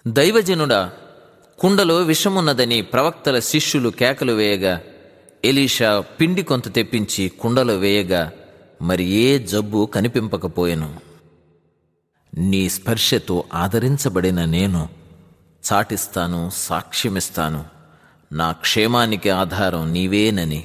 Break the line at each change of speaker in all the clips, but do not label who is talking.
దైవజనుడా కుండలో విషమున్నదని ప్రవక్తల శిష్యులు కేకలు వేయగా ఎలీషా పిండి కొంత తెప్పించి కుండలో వేయగా మరి ఏ జబ్బు కనిపింపకపోయెను నీ స్పర్శతో ఆదరించబడిన నేను చాటిస్తాను సాక్ష్యమిస్తాను నా క్షేమానికి ఆధారం నీవేనని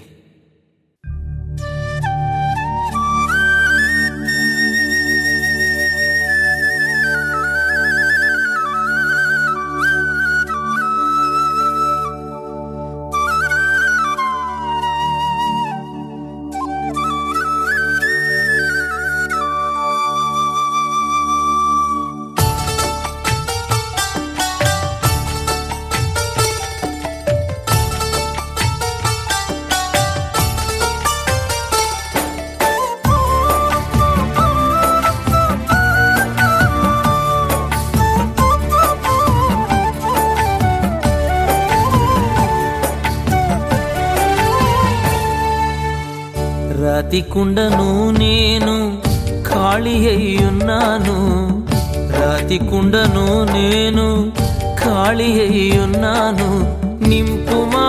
రాతి కుండను నేను ఖాళీ అయ్యున్నాను రాతి కుండను నేను ఖాళీ అయ్యున్నాను నింపుమా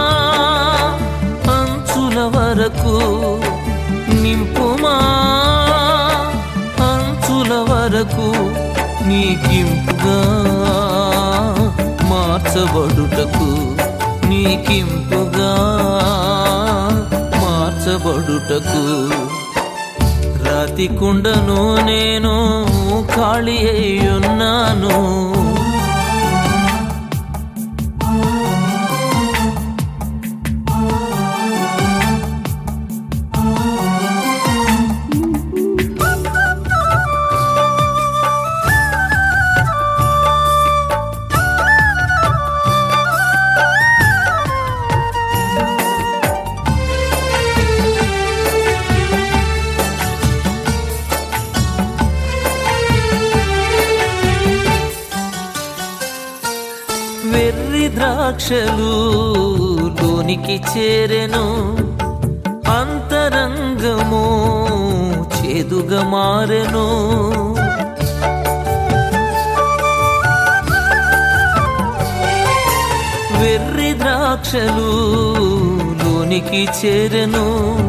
అంచుల వరకు నింపుమా అంచుల వరకు నీకింపుగా మార్చబడుటకు నీకింపుగా మార్చబడుటకు రాతి కుండను నేను ఖాళీ అయ్యున్నాను వెర్రి ద్రాక్షలు లోనికి చేరెను అంతరంగము చేదుగా మారెను వెర్రి ద్రాక్షలు లోనికి చేరెను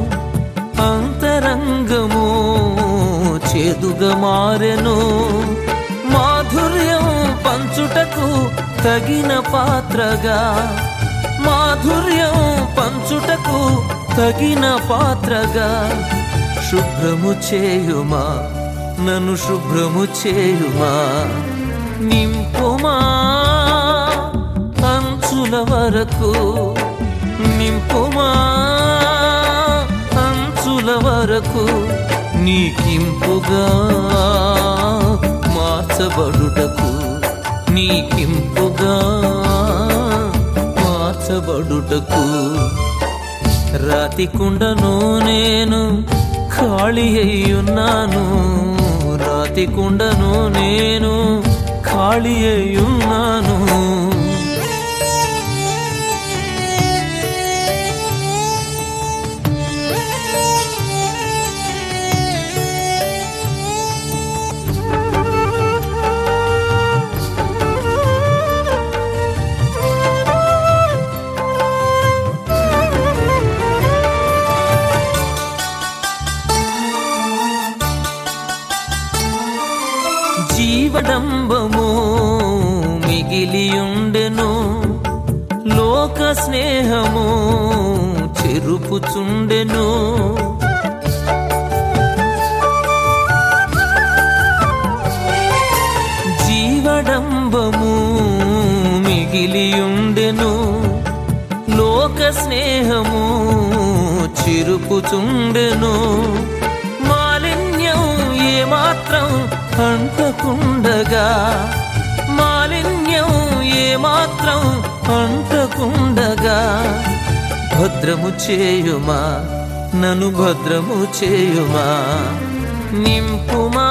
అంతరంగము చేదుగా మారెను మాధుర్యం పంచుటకు తగిన పాత్రగా మాధుర్యం పంచుటకు తగిన పాత్రగా శుభ్రము చేయుమా నన్ను శుభ్రము చేయుమా నింపుమా అంచుల వరకు నింపుమా అంచుల వరకు నీకింపుగా మార్చబడుటకు నీకింపుగా మార్చబడుటకు రాతి కుండను నేను ఖాళీ అయ్యున్నాను రాతి కుండను నేను ఖాళీ అయ్యున్నాను జీవడంబము మిగిలియుండెను లోక స్నేహము చెరుపుచుండెను జీవడంబము మిగిలియుండెను లోక స్నేహము చిరుపుచుండెను మాలిన్యం ఏమాత్రం అంటకుండగా మాలిన్యం ఏమాత్రం అంటకుండగా భద్రము చేయుమా నన్ను భద్రము చేయుమా నింపుమా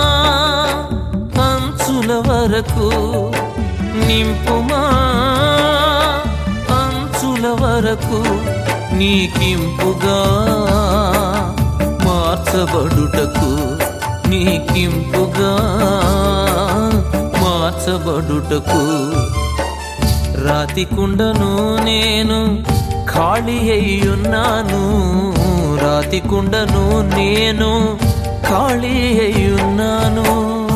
అంచుల వరకు నింపుమా అంచుల వరకు నీకింపుగా మార్చబడుటకు నీకింపుగా మార్చ మార్చబడుటకు రాతి కుండను నేను ఖాళీ అయ్యున్నాను రాతి కుండను నేను ఖాళీ అయ్యున్నాను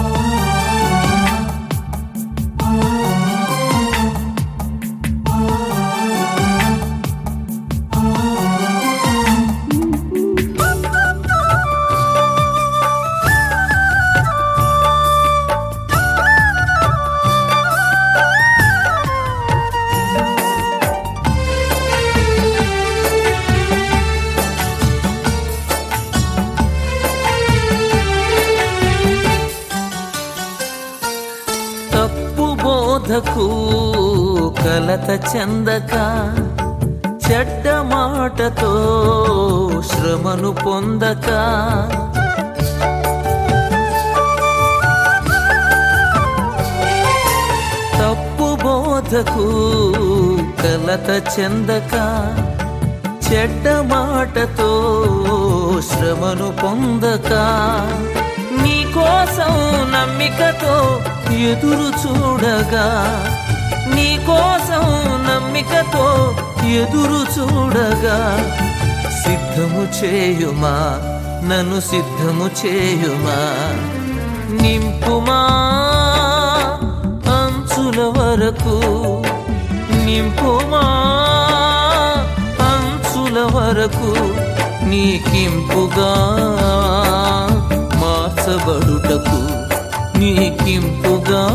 తప్పు బోధకు కలత చెందక చెడ్డ మాటతో శ్రమను పొందక తప్పు బోధకు కలత చెందక చెడ్డ మాటతో శ్రమను పొందక నీ కోసం నమ్మికతో ఎదురు చూడగా నీ కోసం నమ్మికతో ఎదురు చూడగా సిద్ధము చేయుమా నన్ను సిద్ధము చేయుమా నింపుమా అంచుల వరకు నింపుమా అంచుల వరకు నీకింపుగా మార్చబడుటకు నీకింపుగా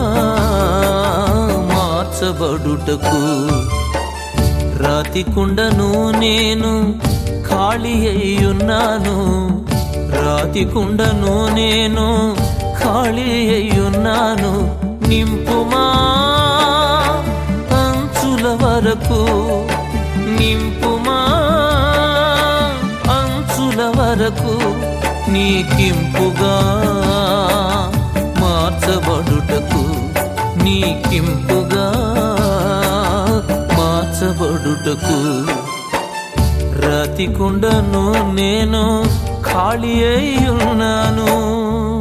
మార్చబడుటకు రాతి కుండను నేను ఖాళీ అయ్యున్నాను రాతి కుండను నేను ఖాళీ అయ్యున్నాను నింపుమా అంచుల వరకు నింపుమా అంచుల వరకు నీకింపుగా మార్చబడుటకు నీకింపుగా మార్చబడుటకు రాతి కుండను నేను ఖాళీ అయి ఉన్నాను